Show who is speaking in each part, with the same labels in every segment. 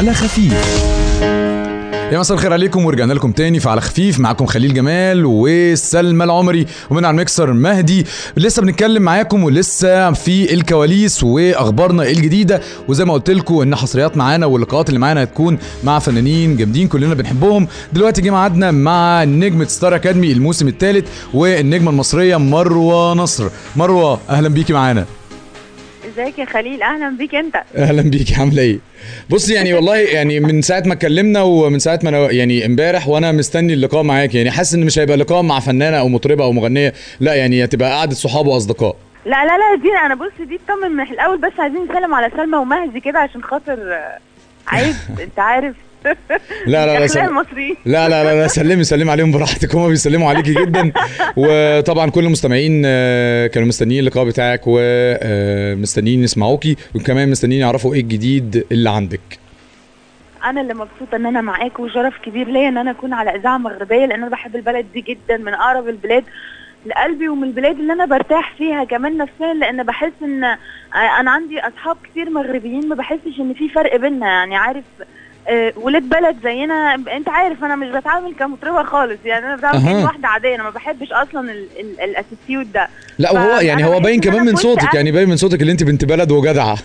Speaker 1: على خفيف يا مساء الخير عليكم ورجعنا لكم تاني في على خفيف معاكم خليل جمال وسلمى العمري ومن على الميكسر مهدي لسه بنتكلم معاكم ولسه في الكواليس واخبارنا الجديده وزي ما قلت لكم ان حصريات معانا واللقاءات اللي معانا هتكون مع فنانين جامدين كلنا بنحبهم دلوقتي جه ميعادنا مع نجمه ستار اكاديمي الموسم الثالث والنجمه المصريه مروه نصر مروه اهلا بيكي معانا
Speaker 2: ازيك يا خليل اهلا بيك انت
Speaker 1: اهلا بيكي عامله ايه بصي يعني والله يعني من ساعه ما اتكلمنا ومن ساعه ما انا يعني امبارح وانا مستني اللقاء معاك يعني حاسس ان مش هيبقى لقاء مع فنانه او مطربه او مغنيه لا يعني هتبقى قعده صحاب واصدقاء
Speaker 2: لا لا لا دي انا بص دي اطمن من الاول بس عايزين نسلم على سلمى ومهدي كده عشان خاطر آه، عيب انت عارف
Speaker 1: لا لا لا
Speaker 2: اخلاق
Speaker 1: سلم.
Speaker 2: المصريين
Speaker 1: لا لا لا, لا سلمي سلمي عليهم براحتك هم بيسلموا عليكي جدا وطبعا كل المستمعين آه، كانوا مستنيين اللقاء بتاعك ومستنيين يسمعوكي وكمان مستنيين يعرفوا ايه الجديد اللي عندك
Speaker 2: انا اللي مبسوطه ان انا معاك وشرف كبير ليا ان انا اكون على اذاعه مغربيه لان انا بحب البلد دي جدا من اقرب البلاد لقلبي ومن البلاد اللي انا برتاح فيها كمان نفسيا لان بحس ان آه، انا عندي اصحاب كتير مغربيين ما بحسش ان في فرق بينا يعني عارف آه، ولاد بلد زينا انت عارف انا مش بتعامل كمطربه خالص يعني انا بتعامل
Speaker 1: أها.
Speaker 2: كأني واحده عاديه انا ما بحبش اصلا ال- ال- الاتيتيود ده
Speaker 1: لا وهو يعني
Speaker 2: فأنا
Speaker 1: هو
Speaker 2: بحس
Speaker 1: باين
Speaker 2: إن
Speaker 1: كمان
Speaker 2: أنا
Speaker 1: من
Speaker 2: كنت
Speaker 1: صوتك
Speaker 2: أ-
Speaker 1: يعني باين من صوتك اللي انت بنت بلد وجدعه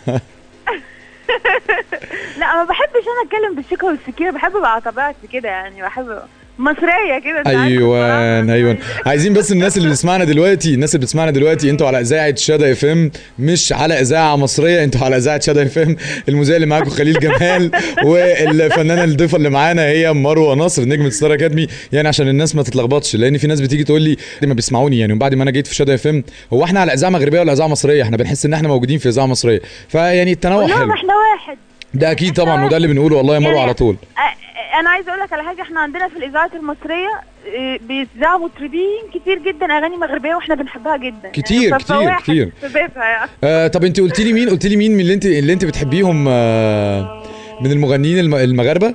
Speaker 2: لا ما بحبش انا اتكلم بالشيكه والسكينه بحب ابقى على طبيعتي كده يعني بحب مصريه كده أنت عارف
Speaker 1: ايوه
Speaker 2: الصراحة.
Speaker 1: ايوه عايزين بس الناس اللي بتسمعنا دلوقتي الناس اللي بتسمعنا دلوقتي انتوا على اذاعه شادا اف ام مش على اذاعه مصريه انتوا على اذاعه شادا اف ام المذيع اللي معاكم خليل جمال والفنانه الضيفه اللي معانا هي مروه نصر نجمه ستار اكاديمي يعني عشان الناس ما تتلخبطش لان في ناس بتيجي تقول لي ما بيسمعوني يعني وبعد ما انا جيت في شادا اف ام هو احنا على اذاعه مغربيه ولا اذاعه مصريه احنا بنحس ان احنا موجودين في اذاعه مصريه فيعني التنوع
Speaker 2: لا
Speaker 1: حلو
Speaker 2: احنا واحد
Speaker 1: ده اكيد طبعا وده اللي بنقوله والله يا مروه على طول
Speaker 2: أ- انا عايزه اقول لك على حاجه احنا عندنا في الاذاعات المصريه إيه، بيذاعوا مطربين كتير جدا اغاني مغربيه واحنا بنحبها جدا
Speaker 1: كتير،
Speaker 2: يعني
Speaker 1: كتير،
Speaker 2: فواحد
Speaker 1: كتير.
Speaker 2: في بيتها يعني
Speaker 1: آه طب انت قلت لي مين قلت لي مين من اللي انت اللي انت بتحبيهم آه من المغنيين الم- المغاربه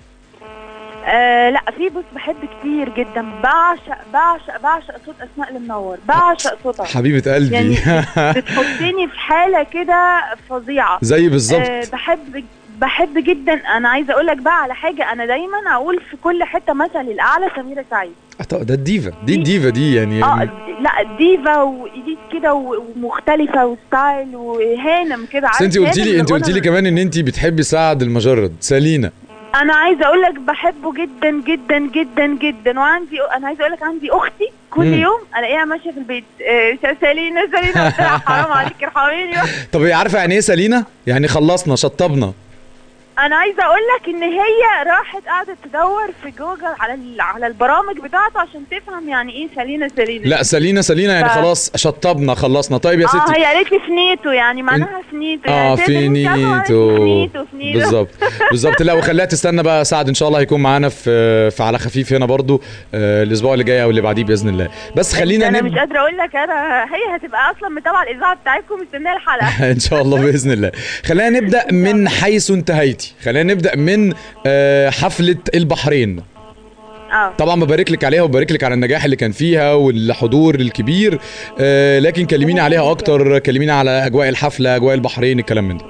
Speaker 2: آه لا في بص بحب كتير جدا بعشق بعشق بعشق صوت اسماء المنور بعشق صوتها
Speaker 1: حبيبه قلبي
Speaker 2: يعني بتحطني في حاله كده فظيعه
Speaker 1: زي بالظبط
Speaker 2: آه بحب بحب جدا انا عايزه اقول لك بقى على حاجه انا دايما اقول في كل حته مثلي الاعلى سميره سعيد
Speaker 1: آه، طب ده الديفا دي الديفا دي يعني
Speaker 2: اه لا ديفا وايديت كده و- ومختلفه وستايل وهانم كده
Speaker 1: بس
Speaker 2: عارف
Speaker 1: انت قلت
Speaker 2: هانم
Speaker 1: لي انت
Speaker 2: اللي
Speaker 1: قلت لي
Speaker 2: قلنا-
Speaker 1: كمان ان انت بتحبي سعد المجرد سالينا
Speaker 2: انا عايزه اقول لك بحبه جدا جدا جدا جدا وعندي انا عايزه اقول لك عندي اختي كل
Speaker 1: مم.
Speaker 2: يوم الاقيها ماشيه في البيت آه، سالينا سالينا قلت لها حرام عليك ارحميني
Speaker 1: طب هي عارفه يعني ايه سالينا يعني خلصنا شطبنا
Speaker 2: انا عايزه اقول لك ان هي راحت قعدت تدور في جوجل على ال- على البرامج بتاعته عشان تفهم يعني ايه سالينا سالينا
Speaker 1: لا سالينا سالينا يعني
Speaker 2: ف-
Speaker 1: خلاص شطبنا خلصنا طيب يا
Speaker 2: اه
Speaker 1: ستي
Speaker 2: هي قالت لي فنيتو يعني معناها فنيتو
Speaker 1: اه
Speaker 2: يعني سالينا مش عارفة
Speaker 1: فينيتو
Speaker 2: فنيتو فنيتو
Speaker 1: بالظبط بالظبط لا وخليها تستنى بقى سعد ان شاء الله هيكون معانا في في على خفيف هنا برضو آه، الاسبوع اللي جاي او اللي بعديه باذن الله بس خلينا
Speaker 2: انا
Speaker 1: نب...
Speaker 2: مش قادره اقول لك انا هي هتبقى اصلا متابعه الاذاعه بتاعتكم مستنيه الحلقه
Speaker 1: ان شاء الله باذن الله خلينا نبدا من حيث انتهيتي خلينا نبدا من آه، حفله البحرين
Speaker 2: اه
Speaker 1: طبعا ببارك لك عليها وببارك لك على النجاح اللي كان فيها والحضور الكبير آه، لكن كلميني عليها اكتر كلميني على اجواء الحفله اجواء البحرين الكلام من ده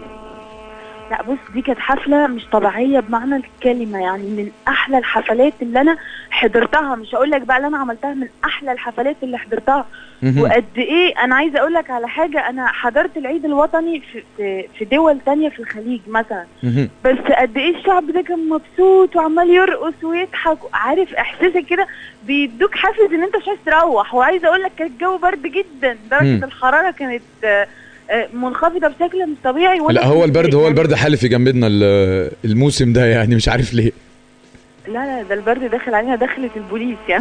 Speaker 2: لا بص دي كانت حفله مش طبيعيه بمعنى الكلمه يعني من احلى الحفلات اللي انا حضرتها مش هقول لك بقى اللي انا عملتها من احلى الحفلات اللي حضرتها
Speaker 1: مهم.
Speaker 2: وقد ايه انا عايزه اقول لك على حاجه انا حضرت العيد الوطني في في, في دول تانية في الخليج مثلا
Speaker 1: مهم.
Speaker 2: بس قد ايه الشعب ده كان مبسوط وعمال يرقص ويضحك عارف احساسك كده بيدوك حافز ان انت مش عايز تروح وعايزه اقول لك كان الجو برد جدا
Speaker 1: مم.
Speaker 2: درجه الحراره كانت آه، آه، منخفضه بشكل مش طبيعي وأنا
Speaker 1: لا هو
Speaker 2: كنت-
Speaker 1: البرد هو
Speaker 2: يعني-
Speaker 1: البرد حالف جنبنا ال- الموسم ده يعني مش عارف ليه
Speaker 2: لا لا ده البرد داخل علينا دخلة البوليس يعني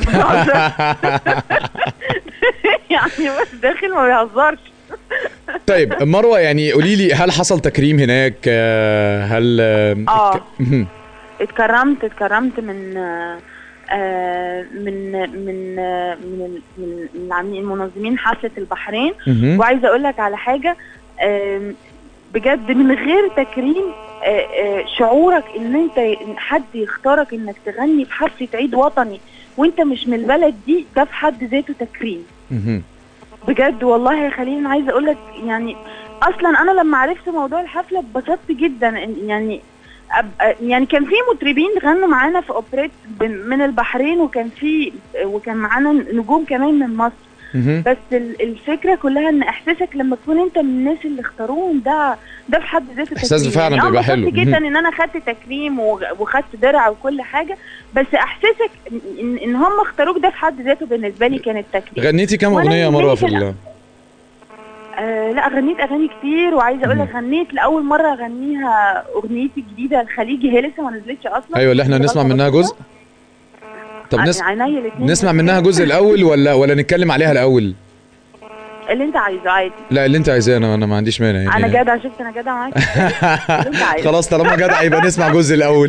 Speaker 2: يعني بس داخل ما بيهزرش
Speaker 1: طيب مروه يعني قولي لي هل حصل تكريم هناك آه، هل
Speaker 2: آه.
Speaker 1: مهم.
Speaker 2: اتكرمت اتكرمت من آه، آه، من من آه، من ال- من من العاملين المنظمين حفله البحرين
Speaker 1: مهم.
Speaker 2: وعايزه اقول لك على حاجه آم، بجد من غير تكريم آه، آه، شعورك ان انت إن حد يختارك انك تغني في حفله عيد وطني وانت مش من البلد دي ده في حد ذاته تكريم
Speaker 1: مهم.
Speaker 2: بجد والله يا خليل انا عايزه اقول لك يعني اصلا انا لما عرفت موضوع الحفله اتبسطت جدا إن- يعني أبقى يعني كان في مطربين غنوا معانا في اوبريت بن- من البحرين وكان في وكان معانا نجوم كمان من مصر
Speaker 1: مهم.
Speaker 2: بس ال- الفكره كلها ان احساسك لما تكون انت من الناس اللي اختاروهم ده ده في حد ذاته
Speaker 1: إحساس
Speaker 2: تكريم.
Speaker 1: فعلاً
Speaker 2: يعني أنا
Speaker 1: بيبقى
Speaker 2: انبسطت
Speaker 1: حلو.
Speaker 2: جدا
Speaker 1: مهم.
Speaker 2: ان انا خدت تكريم وغ- وخدت درع وكل حاجه بس احساسك ان, إن هم اختاروك ده في حد ذاته بالنسبه لي كانت تكريم
Speaker 1: غنيتي كام
Speaker 2: وأنا
Speaker 1: اغنيه مره في
Speaker 2: يمكن-
Speaker 1: ال...
Speaker 2: آه لا غنيت اغاني كتير وعايزه اقول لك غنيت لاول مره اغنيها اغنيتي الجديده الخليجي هي لسه ما نزلتش اصلا
Speaker 1: ايوه اللي احنا نسمع منها جزء طب نس...
Speaker 2: عينيا الاتنين
Speaker 1: نسمع منها جزء الاول ولا ولا نتكلم عليها الاول
Speaker 2: اللي انت عايزه عادي
Speaker 1: لا اللي انت عايزاه انا انا ما عنديش مانع يعني
Speaker 2: انا جدع شفت انا جدع معاك اللي انت عايزه
Speaker 1: خلاص طالما جدع يبقى نسمع جزء الاول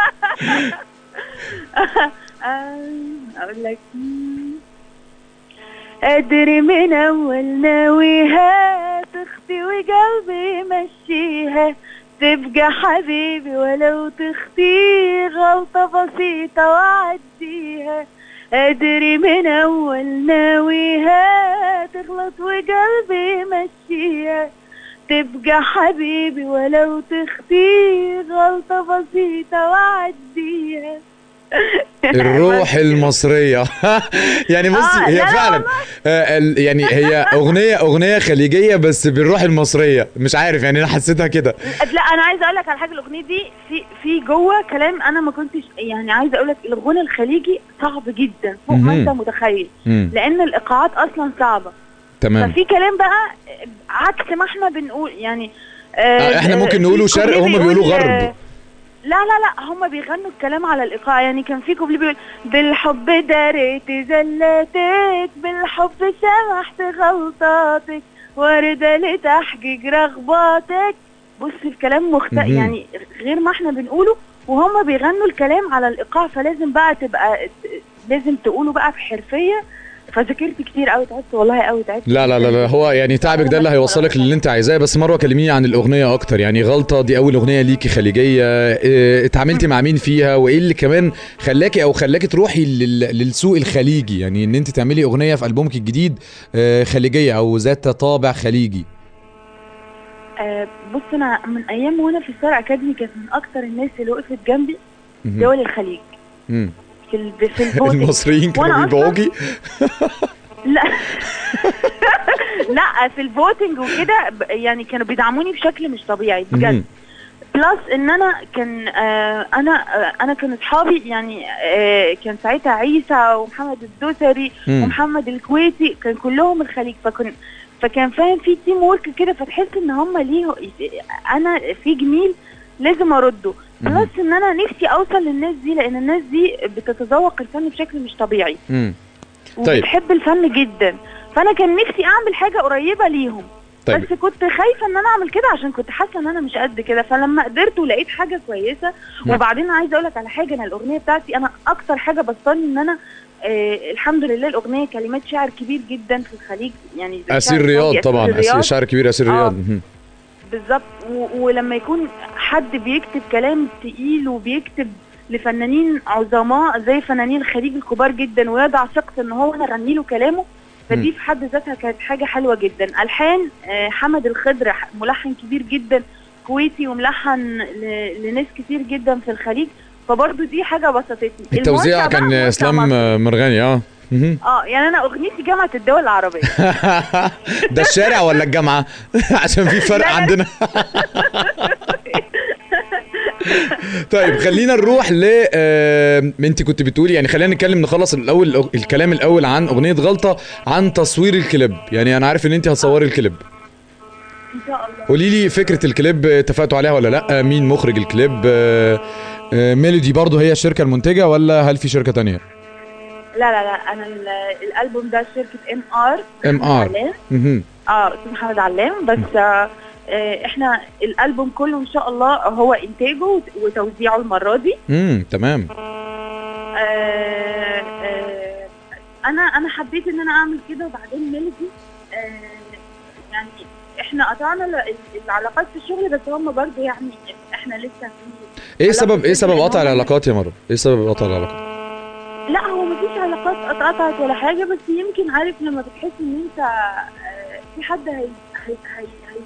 Speaker 2: آه، اقول لك ادري من اول ناويها تخفي وقلبي مشيها تبقى حبيبي ولو تخطي غلطة بسيطة وعديها ادري من اول ناويها تغلط وقلبي مشيها تبقى حبيبي ولو تخطي غلطة بسيطة وعديها
Speaker 1: الروح المصريه يعني بصي
Speaker 2: آه،
Speaker 1: هي
Speaker 2: لا، لا
Speaker 1: فعلا آه، ال- يعني هي اغنيه اغنيه خليجيه بس بالروح المصريه مش عارف يعني انا حسيتها كده
Speaker 2: لا انا عايزه اقول لك على حاجه الاغنيه دي في في جوه كلام انا ما كنتش يعني عايزه اقول لك الغنى الخليجي صعب جدا فوق ما
Speaker 1: مهم.
Speaker 2: انت متخيل
Speaker 1: مم.
Speaker 2: لان الايقاعات اصلا صعبه
Speaker 1: تمام
Speaker 2: ففي كلام بقى عكس ما احنا بنقول يعني
Speaker 1: آه، إحنا ممكن
Speaker 2: في
Speaker 1: نقوله شرق،
Speaker 2: كوبليه
Speaker 1: هم
Speaker 2: بيقول-
Speaker 1: بيقولوا غرب.
Speaker 2: لا لا لا هم بيغنوا الكلام على الايقاع يعني كان في كوبليه بيقول بالحب دريت زلاتك بالحب سمحت غلطاتك وردة لتحقيق رغباتك بص الكلام مختلف
Speaker 1: مهم.
Speaker 2: يعني غير ما احنا بنقوله وهم بيغنوا الكلام على الايقاع فلازم بقى تبقى لازم تقوله بقى بحرفيه فذاكرت كتير قوي تعبت والله قوي تعبت
Speaker 1: لا لا لا, لا هو يعني تعبك ده اللي هيوصلك للي انت عايزاه بس مروه كلميني عن الاغنيه اكتر يعني غلطه دي اول اغنيه ليكي خليجيه اه، اتعاملتي مع مين فيها وايه اللي كمان خلاكي او خلاكي تروحي لل- للسوق الخليجي يعني ان انت تعملي اغنيه في البومك الجديد اه، خليجيه او ذات طابع خليجي
Speaker 2: آه بص انا من ايام وانا في ستار اكاديمي كانت من اكتر الناس اللي وقفت جنبي
Speaker 1: مهم.
Speaker 2: دول الخليج
Speaker 1: مم.
Speaker 2: في ال- في الفوتنج
Speaker 1: المصريين كانوا
Speaker 2: وأنا أصلاً-
Speaker 1: بيبيعوكي
Speaker 2: لا لا في الفوتنج وكده ب- يعني كانوا بيدعموني بشكل مش طبيعي بجد
Speaker 1: مهم.
Speaker 2: بلس ان انا كان آه انا آه انا كان اصحابي يعني آه كان ساعتها عيسى ومحمد الدوسري
Speaker 1: مم.
Speaker 2: ومحمد الكويتي كان كلهم الخليج فكن فكان فاهم في تيم ورك كده فتحس ان هم ليه انا في جميل لازم ارده
Speaker 1: مهم.
Speaker 2: بلس ان انا نفسي اوصل للناس دي لان الناس دي بتتذوق الفن بشكل مش طبيعي
Speaker 1: مم. طيب.
Speaker 2: وبتحب الفن جدا فانا كان نفسي اعمل حاجه قريبه ليهم
Speaker 1: طيب
Speaker 2: بس كنت خايفه ان انا اعمل كده عشان كنت حاسه ان انا مش قد كده فلما قدرت ولقيت حاجه كويسه
Speaker 1: نعم.
Speaker 2: وبعدين عايزه اقول لك على حاجه انا الاغنيه بتاعتي انا اكتر حاجه بسطاني ان انا آه الحمد لله الاغنيه كلمات شاعر كبير جدا في الخليج يعني زي
Speaker 1: اسير
Speaker 2: شاعر
Speaker 1: رياض
Speaker 2: سعودي،
Speaker 1: طبعا
Speaker 2: أسير
Speaker 1: أسير
Speaker 2: رياض
Speaker 1: شعر كبير اسير
Speaker 2: آه.
Speaker 1: رياض مهم.
Speaker 2: بالظبط و- ولما يكون حد بيكتب كلام تقيل وبيكتب لفنانين عظماء زي فنانين الخليج الكبار جدا ويضع ثقة ان هو انا اغني له كلامه فدي
Speaker 1: مم.
Speaker 2: في حد ذاتها كانت حاجة حلوة جدا الحان آه، حمد الخضر ح- ملحن كبير جدا كويتي وملحن ل- لناس كتير جدا في الخليج فبرضه دي حاجة بسطتني
Speaker 1: التوزيع
Speaker 2: الموزع بقى
Speaker 1: كان
Speaker 2: موزع
Speaker 1: اسلام
Speaker 2: مصري.
Speaker 1: آه، مرغني اه مهم.
Speaker 2: اه يعني انا اغنيتي جامعة الدول العربية
Speaker 1: ده الشارع ولا الجامعه عشان في فرق
Speaker 2: لا، لا.
Speaker 1: عندنا طيب خلينا نروح ل آه، انت كنت بتقولي يعني خلينا نتكلم نخلص الاول الكلام الاول عن اغنيه غلطه عن تصوير الكليب يعني انا عارف ان انت هتصوري الكليب
Speaker 2: ان شاء الله
Speaker 1: قولي لي فكره الكليب اتفقتوا عليها ولا لا مين مخرج الكليب آه، آه، ميلودي برضه هي الشركه المنتجه ولا هل في شركه تانية
Speaker 2: لا لا لا انا ال- الالبوم ده شركة ام ار
Speaker 1: ام ار مهم.
Speaker 2: اه استاذ محمد علام بس آه آه، احنا الالبوم كله ان شاء الله هو انتاجه وت- وتوزيعه المره دي
Speaker 1: امم تمام
Speaker 2: آه آه انا انا حبيت ان انا اعمل كده وبعدين ميلودي آه يعني احنا قطعنا ال- ال- العلاقات في الشغل بس هم برضو يعني احنا لسه في
Speaker 1: ايه
Speaker 2: علاقة
Speaker 1: سبب ايه سبب
Speaker 2: إن
Speaker 1: قطع
Speaker 2: هم-
Speaker 1: العلاقات يا مروه ايه سبب قطع العلاقات
Speaker 2: لا هو مفيش علاقات اتقطعت ولا حاجه بس يمكن عارف لما بتحس ان انت آه، في حد هي هي هي هيديك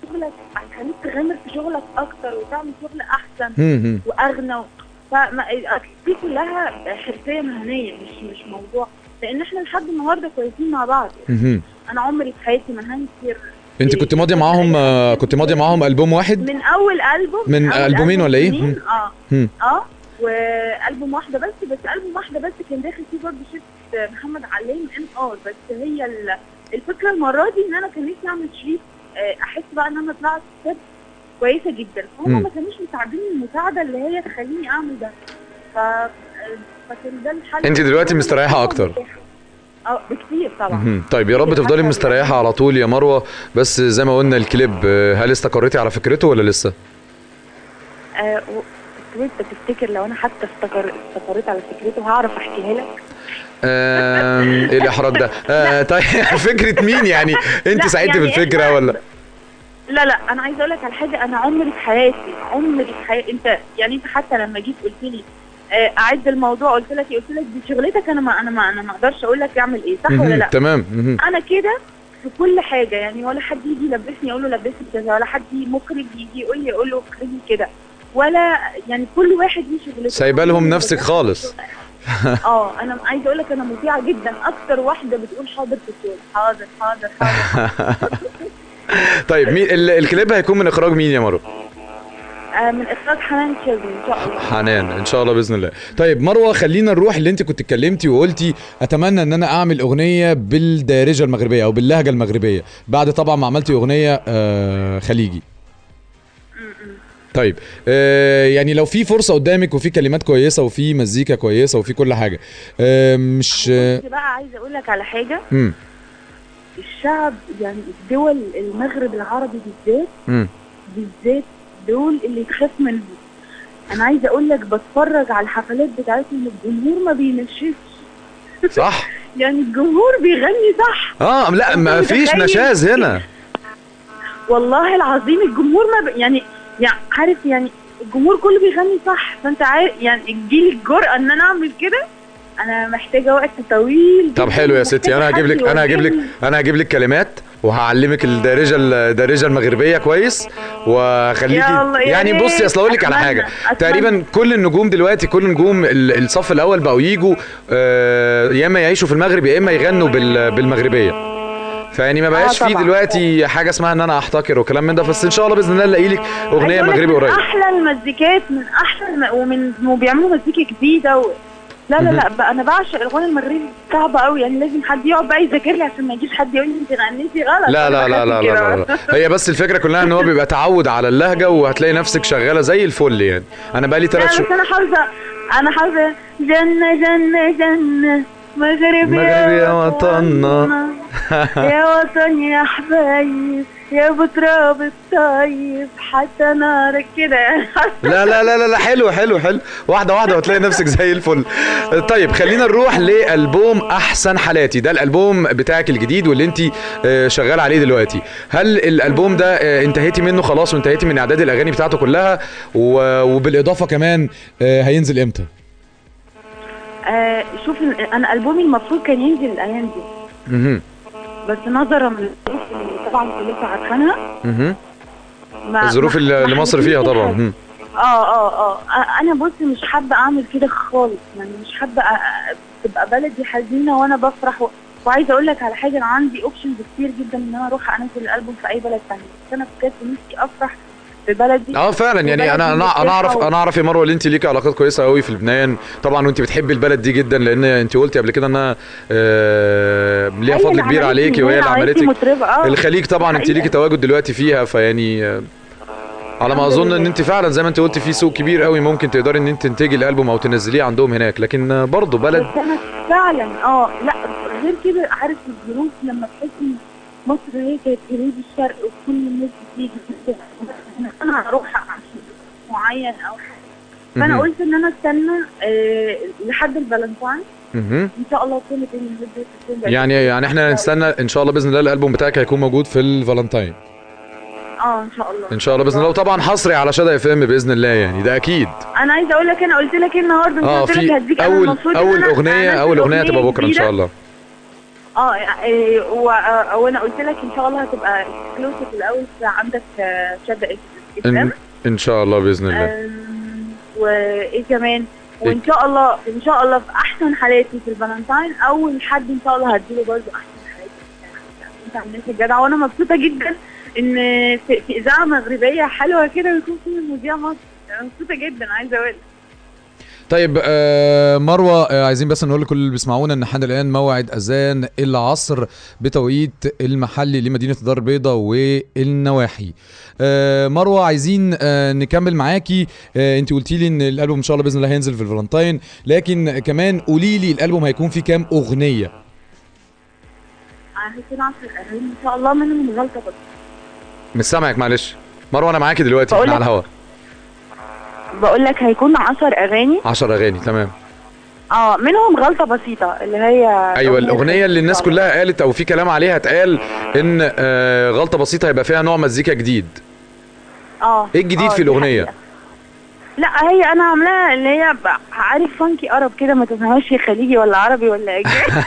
Speaker 2: شغلك هيخليك تغامر في شغلك اكتر وتعمل شغل احسن
Speaker 1: مم، مم.
Speaker 2: واغنى فما دي كلها حرفيه مهنيه مش مش موضوع لان احنا لحد النهارده كويسين مع بعض
Speaker 1: مهم.
Speaker 2: انا عمري في حياتي ما هنكر
Speaker 1: انت كنت ماضيه معاهم آه، كنت ماضيه معاهم البوم واحد
Speaker 2: من اول البوم
Speaker 1: من
Speaker 2: أول
Speaker 1: ألبومين ولا إيه؟
Speaker 2: اتنين،
Speaker 1: مم.
Speaker 2: اه
Speaker 1: مم.
Speaker 2: اه والبوم واحده بس بس البوم واحده بس كان داخل فيه برضه شركه محمد علام ان ار بس هي ال- الفكره المره دي ان انا كان نفسي اعمل شريط آه، احس بقى ان انا طلعت ستيب كويسه جدا
Speaker 1: مم.
Speaker 2: هم ما كانوش مساعديني المساعده اللي هي تخليني اعمل ده ف آه، فكان ده الحل
Speaker 1: انت دلوقتي مستريحة أكتر.
Speaker 2: اه بكتير طبعا
Speaker 1: مهم. طيب يا رب تفضلي مستريحه على طول يا مروه بس زي ما قلنا الكليب آه، هل استقريتي على فكرته ولا لسه
Speaker 2: آه و- بس انت تفتكر لو انا حتى استقر استقريت على فكرته هعرف احكيها لك
Speaker 1: آم، ايه الاحراج ده آه، طيب فكره مين يعني انت
Speaker 2: لا،
Speaker 1: ساعدتي
Speaker 2: يعني
Speaker 1: في الفكره
Speaker 2: إحنا-
Speaker 1: ولا
Speaker 2: لا لا انا عايزه اقول لك على حاجه انا عمري في حياتي عمري في حياتي انت يعني انت حتى لما جيت قلت لي آه، اعد الموضوع قلت لك إيه؟ قلت لك دي شغلتك انا ما انا ما انا ما اقدرش اقول لك اعمل ايه صح ولا
Speaker 1: مهم.
Speaker 2: لا
Speaker 1: تمام مهم.
Speaker 2: انا كده في كل حاجه يعني ولا حد يجي يلبسني اقول له لبسني كذا ولا حد مخرج يجي يقول لي اقول له اخرجي كده ولا يعني كل واحد ليه شغلته
Speaker 1: سايبه لهم نفسك خالص
Speaker 2: اه انا عايزه اقول لك انا مطيعه جدا اكتر واحده بتقول حاضر في الشغل حاضر حاضر حاضر
Speaker 1: طيب مين ال- الكليب هيكون من اخراج مين يا مروه
Speaker 2: آه من اخراج حنان شاذلي ان شاء الله
Speaker 1: حنان ان شاء الله باذن الله طيب مروه خلينا نروح اللي انت كنت اتكلمتي وقلتي اتمنى ان انا اعمل اغنيه بالدارجه المغربيه او باللهجه المغربيه بعد طبعا ما عملتي اغنيه آه خليجي طيب آه يعني لو في فرصه قدامك وفي كلمات كويسه وفي مزيكا كويسه وفي كل حاجه آه مش آه
Speaker 2: كنت بقى عايزه اقول لك على حاجه
Speaker 1: مم.
Speaker 2: الشعب يعني الدول المغرب العربي بالذات
Speaker 1: مم.
Speaker 2: بالذات دول اللي تخاف منهم انا عايزه اقول لك بتفرج على الحفلات بتاعتهم الجمهور ما بينشفش
Speaker 1: صح
Speaker 2: يعني الجمهور بيغني صح
Speaker 1: اه لا ما
Speaker 2: أنت
Speaker 1: فيش
Speaker 2: متخيل؟
Speaker 1: نشاز هنا
Speaker 2: والله العظيم الجمهور ما ب... يعني يعني عارف يعني الجمهور كله بيغني صح فانت عارف يعني تجيلي الجرأة ان انا اعمل كده انا محتاجة وقت طويل
Speaker 1: طب
Speaker 2: جداً،
Speaker 1: حلو يا ستي انا
Speaker 2: ومحتاجة
Speaker 1: هجيب
Speaker 2: حد
Speaker 1: لك انا هجيب لك
Speaker 2: يوجهني.
Speaker 1: انا هجيب لك كلمات وهعلمك الدارجه الدارجه المغربيه كويس وخليكي
Speaker 2: يا الله، يا
Speaker 1: يعني
Speaker 2: ريت.
Speaker 1: بصي اصل اقول لك على
Speaker 2: أتمنى،
Speaker 1: حاجه
Speaker 2: أتمنى.
Speaker 1: تقريبا كل النجوم دلوقتي كل نجوم ال- الصف الاول بقوا يجوا آه، يا اما يعيشوا في المغرب يا اما يغنوا بال- بالمغربيه فيعني ما بقاش في
Speaker 2: طبعاً.
Speaker 1: دلوقتي حاجه اسمها ان انا احتكر وكلام من ده بس ان شاء الله باذن الله نلاقي لك اغنيه
Speaker 2: عايزة أقول لك
Speaker 1: مغربي
Speaker 2: من
Speaker 1: قريب
Speaker 2: احلى المزيكات من احلى الم... ومن وبيعملوا مزيكا جديده و... لا لا لا بقى انا بعشق الاغاني المغربي صعبه قوي يعني لازم حد يقعد بقى يذاكر لي عشان ما يجيش حد يقول لي انت غنيتي غلط
Speaker 1: لا لا لا لا لا, لا, لا. هي بس الفكره كلها ان هو بيبقى تعود على اللهجه وهتلاقي نفسك شغاله زي الفل يعني انا بقالي
Speaker 2: لا
Speaker 1: ثلاث
Speaker 2: بس
Speaker 1: شهور
Speaker 2: انا حافظه انا حافظه جنه جنه جنه مغرب
Speaker 1: مغرب يا وطننا.
Speaker 2: يا وطن يا حبايب يا بتراب الطيب حتى نارك كده
Speaker 1: لا لا لا لا لا حلو حلو حلو واحده واحده وتلاقي نفسك زي الفل طيب خلينا نروح لالبوم احسن حالاتي ده الالبوم بتاعك الجديد واللي انت آه، شغال عليه دلوقتي هل الالبوم ده آه، انتهيتي منه خلاص وانتهيتي من اعداد الاغاني بتاعته كلها و- وبالاضافه كمان آه، هينزل امتى
Speaker 2: آه شوف انا البومي المفروض كان ينزل الايام دي
Speaker 1: مهم.
Speaker 2: بس نظرا للظروف اللي طبعا كلكم عارفينها
Speaker 1: مهم.
Speaker 2: ما-
Speaker 1: الظروف
Speaker 2: ما-
Speaker 1: اللي
Speaker 2: ما
Speaker 1: اللي مصر
Speaker 2: حبيتش
Speaker 1: فيها طبعا
Speaker 2: حاجة.
Speaker 1: مهم.
Speaker 2: اه اه اه أ- انا بصي مش حابه اعمل كده خالص يعني مش حابه أ- أ- تبقى بلدي حزينه وانا بفرح و... وعايزه اقول لك على حاجه انا عندي اوبشنز كتير جدا ان انا اروح انزل الالبوم في اي بلد ثانيه بس انا بجد نفسي افرح في بلدي
Speaker 1: اه فعلا يعني انا انا انا اعرف انا اعرف يا مروه اللي انت ليكي علاقات كويسه قوي في لبنان طبعا وانت بتحبي البلد دي جدا لان انت قلتي قبل كده انها آه، ليها فضل كبير عليكي وهي اللي عملتك
Speaker 2: مطربه اه
Speaker 1: الخليج طبعا انت
Speaker 2: حقيقة.
Speaker 1: ليكي تواجد دلوقتي فيها فيعني آه، على ما
Speaker 2: الحمد
Speaker 1: اظن
Speaker 2: لله.
Speaker 1: ان انت فعلا زي ما انت قلتي في سوق كبير قوي ممكن تقدري ان انت تنتجي الالبوم او تنزليه عندهم هناك لكن آه، برضه بلد
Speaker 2: بس انا فعلا اه لا غير كده عارف الظروف لما تحس ان مصر هي كانت جنوب الشرق وكل الناس بتيجي انا هروح عشان معين او حاجه فانا
Speaker 1: مهم.
Speaker 2: قلت ان انا استنى آه لحد الفالنتاين
Speaker 1: مهم.
Speaker 2: ان شاء الله تكون الدنيا هديت وتكون بقت-
Speaker 1: يعني يعني احنا نستنى ان شاء الله باذن الله الالبوم بتاعك هيكون موجود في الفالنتاين
Speaker 2: اه ان شاء الله
Speaker 1: ان شاء الله باذن الله وطبعا حصري على شدا اف ام باذن الله يعني ده اكيد
Speaker 2: انا عايزه اقول لك انا قلت لك ايه النهارده
Speaker 1: اه
Speaker 2: قلت لك
Speaker 1: في
Speaker 2: هديك أنا
Speaker 1: اول
Speaker 2: المفروض إن
Speaker 1: اول
Speaker 2: أنا
Speaker 1: اغنيه
Speaker 2: أنزل
Speaker 1: اول اغنيه هتبقى بكره ان
Speaker 2: جديدة.
Speaker 1: شاء الله
Speaker 2: اه إيه، و- آه، وانا قلت لك ان شاء الله هتبقى اكسكلوسيف الاول في عندك آه، شده
Speaker 1: ان,
Speaker 2: اسلام
Speaker 1: ان شاء الله باذن الله
Speaker 2: أم، وايه كمان وان شاء الله ان شاء الله في احسن حالاتي في الفالنتاين اول حد ان شاء الله هديله برضه احسن حالاتي انت عملت الجدع وانا مبسوطه جدا ان في, في اذاعه مغربيه حلوه كده ويكون فيها مذيع مصري أنا مبسوطه جدا عايزه اقول
Speaker 1: طيب آه مروه آه عايزين بس نقول لكل اللي بيسمعونا ان حان الان موعد اذان العصر بتوقيت المحلي لمدينه الدار البيضاء والنواحي آه مروه عايزين آه نكمل معاكي آه انت قلتي لي ان الالبوم ان شاء الله باذن الله هينزل في الفالنتاين لكن كمان قولي لي الالبوم هيكون فيه كام اغنيه
Speaker 2: هيكون عشر اغاني ان شاء الله منهم غلطه بس
Speaker 1: مش سامعك معلش مروه انا معاكي دلوقتي
Speaker 2: بقول
Speaker 1: احنا
Speaker 2: لك-
Speaker 1: على الهوا
Speaker 2: بقول لك هيكون 10 اغاني
Speaker 1: 10 اغاني تمام
Speaker 2: اه منهم غلطه بسيطه اللي هي
Speaker 1: ايوه الاغنيه اللي الناس
Speaker 2: إن شاء الله.
Speaker 1: كلها قالت او في كلام عليها اتقال ان آه غلطه بسيطه هيبقى فيها نوع مزيكا جديد
Speaker 2: اه
Speaker 1: ايه الجديد
Speaker 2: آه،
Speaker 1: في
Speaker 2: دي
Speaker 1: الأغنية؟
Speaker 2: حقيقة. لا هي انا عاملاها اللي هي ب- عارف فانكي قرب كده ما تفهمش هي خليجي ولا عربي ولا اجنبي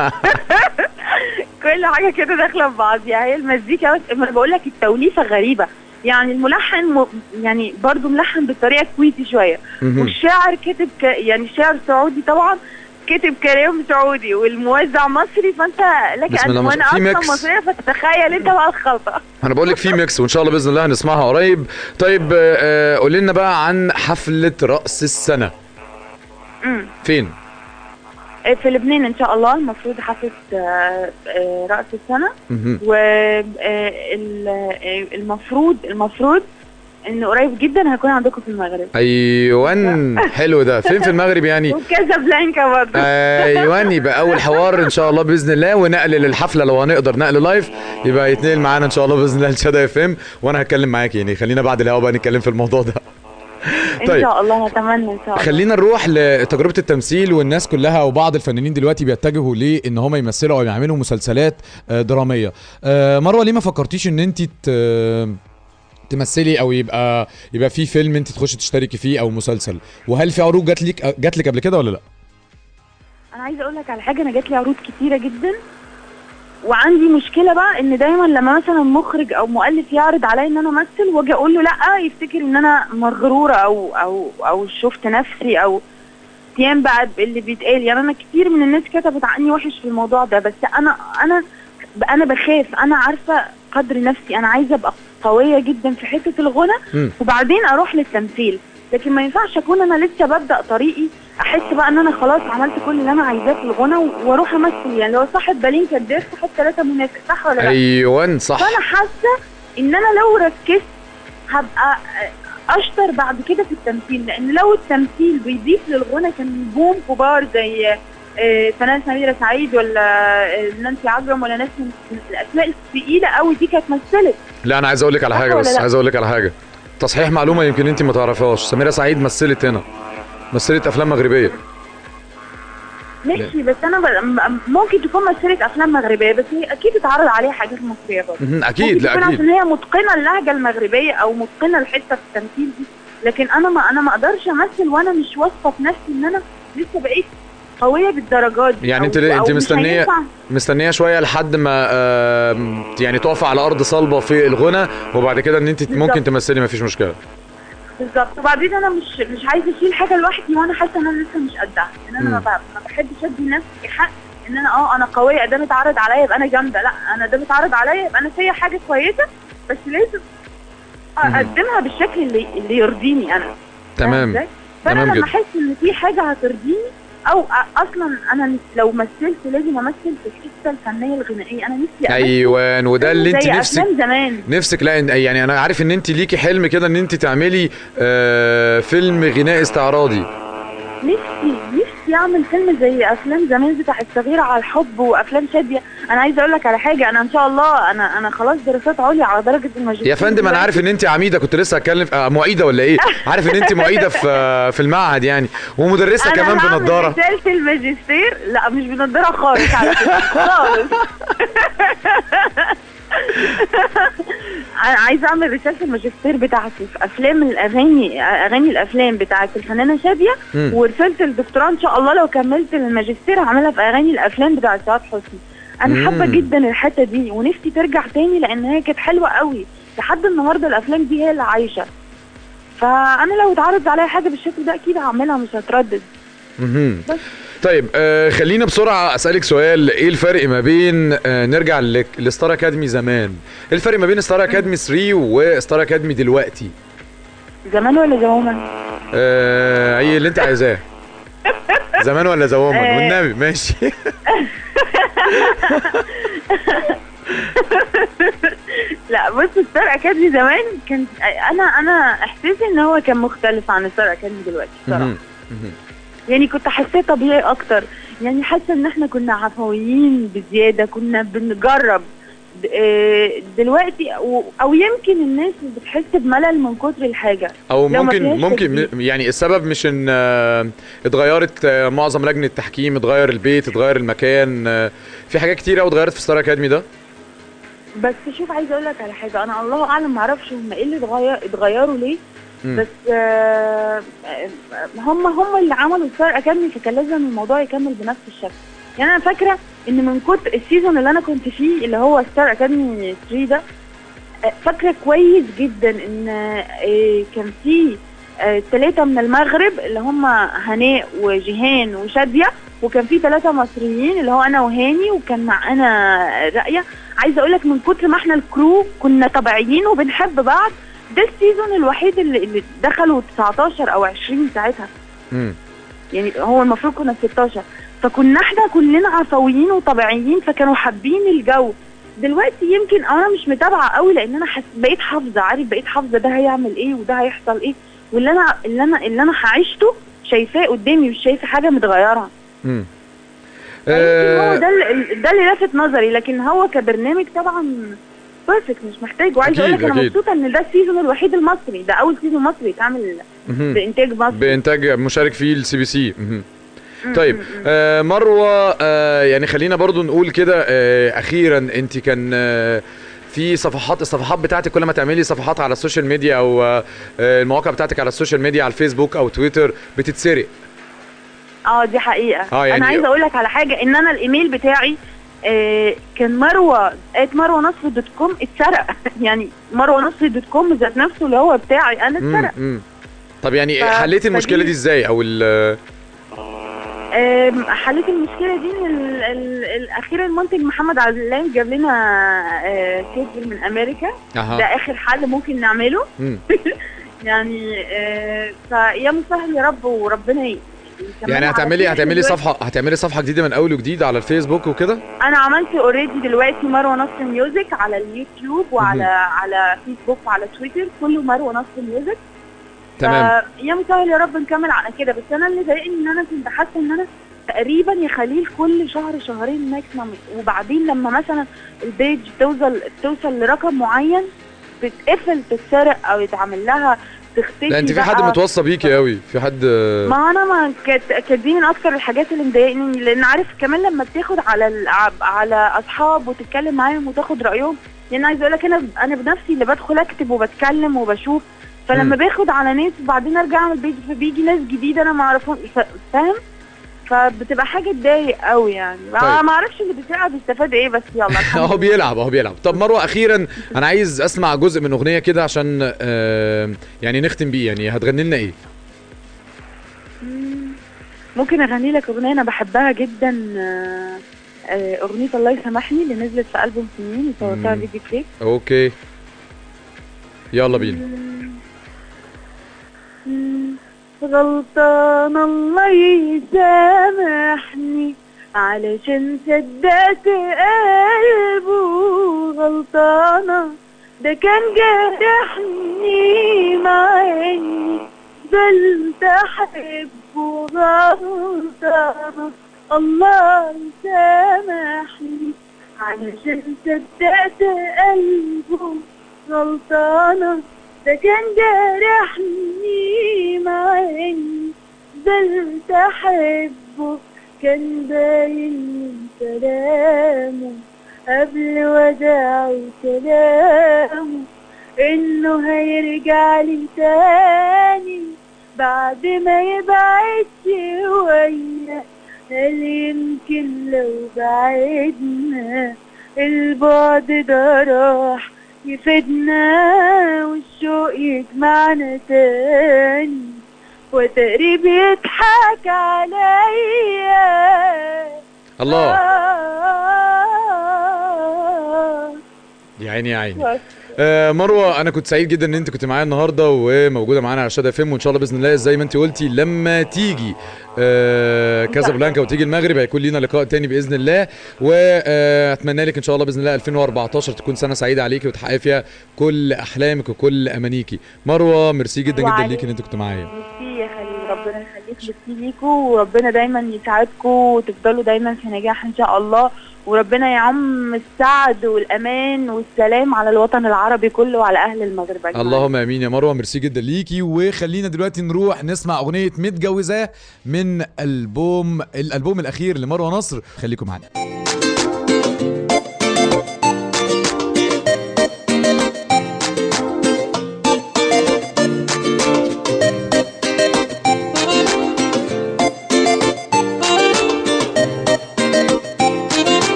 Speaker 2: كل حاجه كده داخله في بعض يعني هي المزيكا بس ما انا بقول لك التوليفه غريبه يعني الملحن م... يعني برضو ملحن بطريقه كويتي شويه
Speaker 1: مهم.
Speaker 2: والشاعر كتب ك... يعني شاعر سعودي طبعا كتب كلام سعودي والموزع مصري فانت لك
Speaker 1: بسم الله
Speaker 2: ان
Speaker 1: ما
Speaker 2: وانا
Speaker 1: شاء- في
Speaker 2: اصلا
Speaker 1: ميكس.
Speaker 2: مصريه فتتخيل انت بقى الخلطه
Speaker 1: انا بقول لك في ميكس وان شاء الله باذن الله هنسمعها قريب طيب آه قولي لنا بقى عن حفله راس السنه
Speaker 2: امم
Speaker 1: فين
Speaker 2: في لبنان ان شاء الله المفروض حفله آه، آه، راس السنه
Speaker 1: مهم.
Speaker 2: والمفروض المفروض ان قريب جدا هيكون عندكم في المغرب
Speaker 1: ايوان حلو ده فين في المغرب يعني
Speaker 2: وكازابلانكا برضه
Speaker 1: ايوان يبقى اول حوار ان شاء الله باذن الله ونقل للحفله لو هنقدر نقل لايف يبقى يتنقل معانا ان شاء الله باذن الله لشدا اف ام وانا هتكلم معاكي يعني خلينا بعد الهوا بقى نتكلم في الموضوع ده
Speaker 2: ان
Speaker 1: طيب.
Speaker 2: شاء الله نتمنى ان شاء الله
Speaker 1: خلينا نروح لتجربه التمثيل والناس كلها وبعض الفنانين دلوقتي بيتجهوا لان هم يمثلوا او يعملوا مسلسلات آه، دراميه آه، مروه ليه ما فكرتيش ان انت تمثلي او يبقى يبقى في فيلم انت تخشي تشتركي فيه او مسلسل وهل في عروض جات لك جات لك قبل كده ولا لا
Speaker 2: انا عايزه اقول لك على حاجه انا جات لي عروض كتيره جدا وعندي مشكله بقى ان دايما لما مثلا مخرج او مؤلف يعرض عليا ان انا امثل واجي اقول له لا يفتكر ان انا مغروره او او او شفت نفسي او تيام بقى اللي بيتقال يعني انا كتير من الناس كتبت عني وحش في الموضوع ده بس انا انا انا بخاف انا عارفه قدر نفسي انا عايزه ابقى قويه جدا في حته الغنى
Speaker 1: مم.
Speaker 2: وبعدين اروح للتمثيل لكن ما ينفعش اكون انا لسه ببدا طريقي احس بقى ان انا خلاص عملت كل اللي انا عايزاه في الغنى و- واروح امثل يعني لو صاحب بالين كداب صاحب ثلاثه منافق صح ولا لا؟
Speaker 1: ايوان صح
Speaker 2: فانا حاسه ان انا لو ركزت هبقى اشطر بعد كده في التمثيل لان لو التمثيل بيضيف للغنى كان نجوم كبار زي آه، فنان سميرة سعيد ولا آه، نانسي عجرم ولا ناس من من الاسماء الثقيله قوي دي كانت مثلت
Speaker 1: لا انا عايز اقول لك على
Speaker 2: صح
Speaker 1: حاجه
Speaker 2: ولا
Speaker 1: بس
Speaker 2: لا؟
Speaker 1: عايز اقول لك على حاجه تصحيح معلومه يمكن انت ما تعرفهاش سميره سعيد مثلت هنا مثلت افلام مغربيه
Speaker 2: ماشي بس انا ب- م- ممكن تكون مثلت افلام مغربيه بس هي اكيد اتعرض عليها حاجات مصريه برضه
Speaker 1: مهم. اكيد
Speaker 2: ممكن
Speaker 1: لا
Speaker 2: تكون
Speaker 1: اكيد
Speaker 2: عشان هي متقنه اللهجه المغربيه او متقنه الحته في التمثيل دي لكن انا ما انا ما اقدرش امثل وانا مش واثقه في نفسي ان انا لسه بقيت قويه بالدرجات دي
Speaker 1: يعني
Speaker 2: أو-
Speaker 1: انت-
Speaker 2: أو
Speaker 1: انت
Speaker 2: مش
Speaker 1: مستنية-
Speaker 2: هينفع.
Speaker 1: مستنيه شويه لحد ما آه يعني تقف على ارض صلبه في الغنى وبعد كده ان انت
Speaker 2: بالظبط.
Speaker 1: ممكن تمثلي ما فيش مشكله
Speaker 2: بالظبط وبعدين انا مش مش عايزه اشيل حاجه لوحدي وانا حاسه ان انا لسه مش قدها ان انا ما
Speaker 1: مم.
Speaker 2: بح- ما بحبش ادي لنفسي حق ان انا اه انا قويه ده متعرض عليا يبقى انا جامده لا انا ده متعرض عليا يبقى انا فيا حاجه كويسه بس لازم اقدمها بالشكل اللي اللي يرضيني انا فاهم
Speaker 1: تمام
Speaker 2: إزاي؟ فانا
Speaker 1: تمام
Speaker 2: لما
Speaker 1: جدا.
Speaker 2: احس ان في حاجه هترضيني او أ- اصلا انا لو مثلت لازم امثل في الحته الفنيه الغنائيه انا نفسي أمثل
Speaker 1: ايوان وده اللي انت
Speaker 2: زي
Speaker 1: نفسك
Speaker 2: افلام زمان
Speaker 1: نفسك لا إن- يعني انا عارف ان انت ليكي حلم كده ان انت تعملي آه فيلم غنائي استعراضي
Speaker 2: نفسي نفسي اعمل فيلم زي افلام زمان بتاع الصغيره على الحب وافلام شاديه انا عايزه اقول لك على حاجه انا ان شاء الله انا انا خلاص دراسات عليا على درجه الماجستير
Speaker 1: يا فندم انا
Speaker 2: دلوقتي.
Speaker 1: عارف ان انت عميده كنت لسه هتكلم آه معيده ولا ايه عارف ان انت معيده في آه، في المعهد يعني ومدرسه
Speaker 2: انا
Speaker 1: كمان
Speaker 2: هعمل
Speaker 1: بنضاره
Speaker 2: رساله الماجستير لا مش بنضاره خالص على فكره خالص انا عايزه اعمل رساله الماجستير بتاعتي في افلام الاغاني اغاني الافلام بتاعت الفنانه شاديه
Speaker 1: مم.
Speaker 2: ورساله الدكتوراه ان شاء الله لو كملت الماجستير هعملها في اغاني الافلام بتاعت سعاد حسني انا حابه
Speaker 3: مم.
Speaker 2: جدا الحته دي ونفسي ترجع تاني لان هي كانت حلوه قوي لحد النهارده الافلام دي هي اللي عايشه فانا لو اتعرض عليا حاجه بالشكل ده اكيد هعملها مش هتردد
Speaker 3: مهم.
Speaker 2: بس.
Speaker 3: طيب آه خلينا بسرعه اسالك سؤال ايه الفرق ما بين آه نرجع لك- لستار اكاديمي زمان ايه الفرق ما بين ستار اكاديمي 3 وستار اكاديمي دلوقتي
Speaker 2: زمان ولا زمان
Speaker 3: آه اي اللي انت عايزاه زمان ولا زوما
Speaker 2: آه.
Speaker 3: والنبي ماشي
Speaker 2: لا بص ستار اكاديمي زمان كان انا انا احساسي ان هو كان مختلف عن ستار اكاديمي دلوقتي بصراحه
Speaker 3: مهم. مهم.
Speaker 2: يعني كنت حاساه طبيعي اكتر يعني حاسه ان احنا كنا عفويين بزياده كنا بنجرب د- آه، دلوقتي او, أو يمكن الناس بتحس بملل من كتر الحاجه
Speaker 3: او
Speaker 2: لو ما
Speaker 3: ممكن
Speaker 2: فيهاش
Speaker 3: ممكن
Speaker 2: تجديد.
Speaker 3: م- يعني السبب مش ان آه، اتغيرت آه، معظم لجنه التحكيم اتغير البيت اتغير المكان آه، في حاجات كتير قوي اتغيرت في ستار اكاديمي ده
Speaker 2: بس شوف عايزه اقول لك على حاجه انا الله اعلم ما اعرفش هم ايه اللي اتغير اتغيروا ليه
Speaker 3: مم.
Speaker 2: بس آه، آه، هم هم اللي عملوا ستار اكاديمي فكان لازم الموضوع يكمل بنفس الشكل يعني انا فاكره ان من كتر السيزون اللي انا كنت فيه اللي هو ستار اكاديمي 3 ده آه، فاكره كويس جدا ان آه، كان في ثلاثة من المغرب اللي هم هناء وجيهان وشادية وكان في ثلاثة مصريين اللي هو أنا وهاني وكان معانا رأية عايزة أقول لك من كتر ما احنا الكرو كنا طبيعيين وبنحب بعض ده السيزون الوحيد اللي, اللي دخلوا 19 أو 20 ساعتها
Speaker 3: مم.
Speaker 2: يعني هو المفروض كنا 16 فكنا احنا كلنا عفويين وطبيعيين فكانوا حابين الجو دلوقتي يمكن انا مش متابعه قوي لان انا حس... بقيت حافظه عارف بقيت حافظه ده هيعمل ايه وده هيحصل ايه واللي انا اللي انا اللي انا عشته شايفاه قدامي مش شايفه حاجه متغيره
Speaker 3: مم.
Speaker 2: فيمكن هو
Speaker 3: آه،
Speaker 2: ده اللي ده اللي لفت نظري لكن هو كبرنامج طبعا بيرفكت مش محتاج وعايزه اقول
Speaker 3: أكيد،
Speaker 2: لك انا
Speaker 3: أكيد.
Speaker 2: مبسوطه ان ده السيزون الوحيد المصري ده اول سيزون مصري يتعمل
Speaker 3: مهم.
Speaker 2: بانتاج مصري
Speaker 3: بانتاج مشارك فيه السي بي سي مهم.
Speaker 2: م-
Speaker 3: طيب
Speaker 2: م- م.
Speaker 3: آه مروه آه يعني خلينا برضو نقول كده آه اخيرا انت كان آه في صفحات الصفحات بتاعتك كل ما تعملي صفحات على السوشيال ميديا او آه آه، المواقع بتاعتك على السوشيال ميديا على الفيسبوك او تويتر بتتسرق
Speaker 2: اه دي حقيقة
Speaker 3: آه، يعني-
Speaker 2: انا عايزة اقول لك على حاجة ان انا الايميل بتاعي آه كان مروة ات مروة نصر دوت كوم اتسرق يعني مروة نصر دوت كوم ذات نفسه اللي هو بتاعي انا
Speaker 3: مم،
Speaker 2: اتسرق
Speaker 3: مم. طب يعني
Speaker 2: ف-
Speaker 3: حليتي المشكله
Speaker 2: فدي-
Speaker 3: دي ازاي او ال-
Speaker 2: آم، حليت المشكلة دي ان ال- ال- الاخير المنتج محمد علام جاب لنا آه كيبل من امريكا ده
Speaker 3: اها
Speaker 2: اخر حل ممكن نعمله
Speaker 3: مم.
Speaker 2: يعني آه فيا مسهل يا رب وربنا ي- يكملها
Speaker 3: يعني
Speaker 2: على
Speaker 3: هتعملي
Speaker 2: خير.
Speaker 3: هتعملي
Speaker 2: دلوقتي
Speaker 3: صفحه هتعملي صفحه جديده من اول وجديد على الفيسبوك وكده
Speaker 2: انا عملت اوريدي دلوقتي مروه نصر ميوزك على اليوتيوب وعلى على فيسبوك وعلى تويتر كله مروه نصر ميوزك
Speaker 3: تمام
Speaker 2: ف- يا مسهل يا رب نكمل على كده بس انا اللي ضايقني ان انا كنت حاسه ان انا تقريبا يا خليل كل شهر شهرين ماكسيمم وبعدين لما مثلا البيج توصل توصل لرقم معين تتقفل تتسرق او يتعمل لها تختفي
Speaker 3: لا انت في حد
Speaker 2: بقى.
Speaker 3: متوصى بيكي قوي في حد
Speaker 2: ما انا ما كانت كانت دي من اكتر الحاجات اللي مضايقني لان عارف كمان لما بتاخد على ال- على اصحاب وتتكلم معاهم وتاخد رايهم يعني عايزه اقول لك انا انا بنفسي اللي بدخل اكتب وبتكلم وبشوف فلما
Speaker 3: مم.
Speaker 2: باخد على ناس وبعدين ارجع اعمل بيج فبيجي ناس جديده انا ما اعرفهم ف- فاهم فبتبقى حاجه تضايق قوي يعني
Speaker 3: طيب.
Speaker 2: ما ما اعرفش اللي بيساعد يستفاد ايه بس يلا الحمد
Speaker 3: اهو
Speaker 2: لله.
Speaker 3: بيلعب اهو بيلعب طب مروه اخيرا انا عايز اسمع جزء من اغنيه كده عشان آه يعني نختم بيه يعني هتغني لنا ايه
Speaker 2: مم. ممكن اغني لك اغنيه انا بحبها جدا آه، آه، اغنيه الله يسامحني اللي نزلت في البوم سنين وصورتها
Speaker 3: مم.
Speaker 2: فيديو كليب
Speaker 3: اوكي يلا بينا
Speaker 2: مم. غلطان الله يسامحني علشان صدقت قلبه غلطانة ده كان جرحني مع اني فضلت احبه غلطانة الله يسامحني علشان صدقت قلبه غلطانة ده كان جرحني مع اني فضلت احبه كان باين من كلامه قبل وداعه كلامه انه هيرجع لي تاني بعد ما يبعد شوية هل يمكن لو بعدنا البعد ده راح يفيدنا والشوق يجمعنا تاني وتقريب يضحك عليا
Speaker 3: الله
Speaker 2: آه
Speaker 3: يا عيني يا عيني
Speaker 2: بس.
Speaker 3: آه مروه انا كنت سعيد جدا ان انت كنت معايا النهارده وموجوده معانا على شاده فيلم وان شاء الله باذن الله زي ما انت قلتي لما تيجي آه كازابلانكا وتيجي المغرب هيكون لينا لقاء تاني باذن الله واتمنى لك ان شاء الله باذن الله 2014 تكون سنه سعيده عليكي وتحققي فيها كل احلامك وكل امانيكي مروه ميرسي جدا جدا
Speaker 2: وعليك.
Speaker 1: ليكي ان انت كنت معايا
Speaker 2: ميرسي يا خليل ربنا يخليك ميرسي ليكوا وربنا دايما يساعدكم وتفضلوا دايما في نجاح ان شاء الله وربنا يعم السعد والامان والسلام على الوطن العربي كله وعلى اهل المغرب أجمعين.
Speaker 1: اللهم امين يا مروه ميرسي جدا ليكي وخلينا دلوقتي نروح نسمع اغنيه متجوزاه من البوم الالبوم الاخير لمروه نصر خليكم معانا